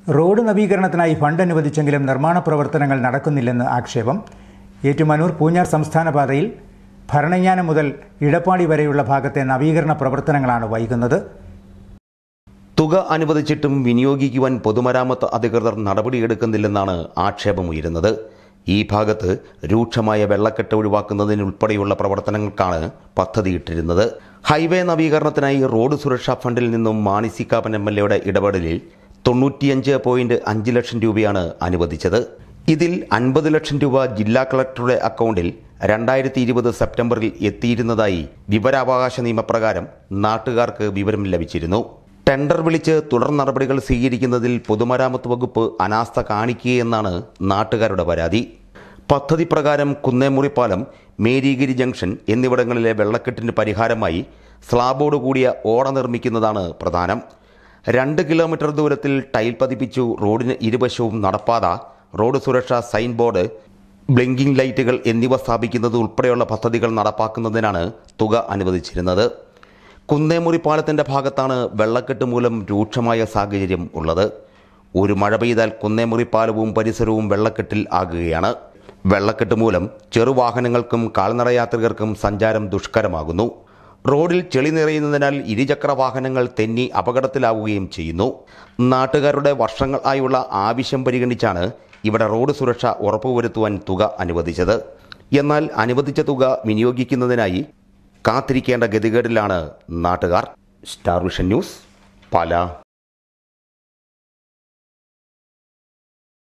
road നവീകരണത്തിനായി fund അനുവദിച്ചെങ്കിലും നിർമ്മാണ പ്രവർത്തനങ്ങൾ നടക്കുന്നില്ലെന്ന് ആക്ഷേപം ഏറ്റുമാനൂർ പൂഞ്ഞാർ സംസ്ഥാന പാതയിൽ ഭരണങ്ങാനം മുതൽ ഇടപ്പാടി വരെയുള്ള ഭാഗത്തെ നവീകരണ പ്രവർത്തനങ്ങളാണ് വൈകുന്നത് തുക അനുവദിച്ചിട്ടും വിനിയോഗിക്കുവാൻ പൊതുമരാമത്ത് അധികൃതർ നടപടിയെടുക്കുന്നില്ലെന്നാണ് ആക്ഷേപമുയരുന്നത് ഈ ഭാഗത്ത് രൂക്ഷമായ വെള്ളക്കെട്ട് ഒഴിവാക്കുന്നതിനുൾപ്പെടെയുള്ള പ്രവർത്തനങ്ങൾക്കാണ് പദ്ധതിയിട്ടിരുന്നത് ഹൈവേ നവീകരണത്തിനായി റോഡ് സുരക്ഷാ ഫണ്ടിൽ നിന്നും Mani C Kappan M L എയുടെ ഇടപെടലിൽ തൊണ്ണൂറ്റിയഞ്ച് പോയിന്റ് അഞ്ച് ലക്ഷം രൂപയാണ് അനുവദിച്ചത് ഇതിൽ അൻപത് ലക്ഷം രൂപ ജില്ലാ കളക്ടറുടെ അക്കൗണ്ടിൽ രണ്ടായിരത്തി ഇരുപത് സെപ്റ്റംബറിൽ എത്തിയിരുന്നതായി വിവരാവകാശ നിയമപ്രകാരം നാട്ടുകാർക്ക് വിവരം ലഭിച്ചിരുന്നു ടെൻഡർ വിളിച്ച് തുടർ നടപടികൾ സ്വീകരിക്കുന്നതിൽ പൊതുമരാമത്ത് വകുപ്പ് അനാസ്ഥ കാണിക്കുകയെന്നാണ് നാട്ടുകാരുടെ പരാതി പദ്ധതി പ്രകാരം കുന്നേമുറിപ്പാലം മേരീഗിരി ജംഗ്ഷൻ എന്നിവിടങ്ങളിലെ വെള്ളക്കെട്ടിന് പരിഹാരമായി സ്ലാബോട് കൂടിയ ഓട നിർമ്മിക്കുന്നതാണ് പ്രധാനം രണ്ട് കിലോമീറ്റർ ദൂരത്തിൽ ടൈൽ പതിപ്പിച്ചു റോഡിന് ഇരുവശവും നടപ്പാത റോഡ് സുരക്ഷാ സൈൻ ബോർഡ് ബ്ലിങ്കിംഗ് ലൈറ്റുകൾ എന്നിവ സ്ഥാപിക്കുന്നത് ഉൾപ്പെടെയുള്ള പദ്ധതികൾ നടപ്പാക്കുന്നതിനാണ് തുക അനുവദിച്ചിരുന്നത് കുന്നേമുറി പാലത്തിന്റെ ഭാഗത്താണ് വെള്ളക്കെട്ട് മൂലം രൂക്ഷമായ സാഹചര്യം ഉള്ളത് ഒരു മഴ പെയ്താൽ കുന്നേമുറി പാലവും പരിസരവും വെള്ളക്കെട്ടിൽ ആകുകയാണ് വെള്ളക്കെട്ട് മൂലം ചെറുവാഹനങ്ങൾക്കും കാൽനട യാത്രികർക്കും സഞ്ചാരം ദുഷ്കരമാകുന്നു റോഡിൽ ചെളി നിറയുന്നതിനാൽ ഇരുചക്ര വാഹനങ്ങൾ തെന്നി അപകടത്തിലാവുകയും ചെയ്യുന്നു നാട്ടുകാരുടെ വർഷങ്ങളായുള്ള ആവശ്യം പരിഗണിച്ചാണ് ഇവിടെ റോഡ് സുരക്ഷ ഉറപ്പുവരുത്തുവാൻ തുക അനുവദിച്ചത് എന്നാൽ അനുവദിച്ച തുക വിനിയോഗിക്കുന്നതിനായി കാത്തിരിക്കേണ്ട ഗതികേടിലാണ് നാട്ടുകാർ സ്റ്റാർ വിഷൻ ന്യൂസ് പാല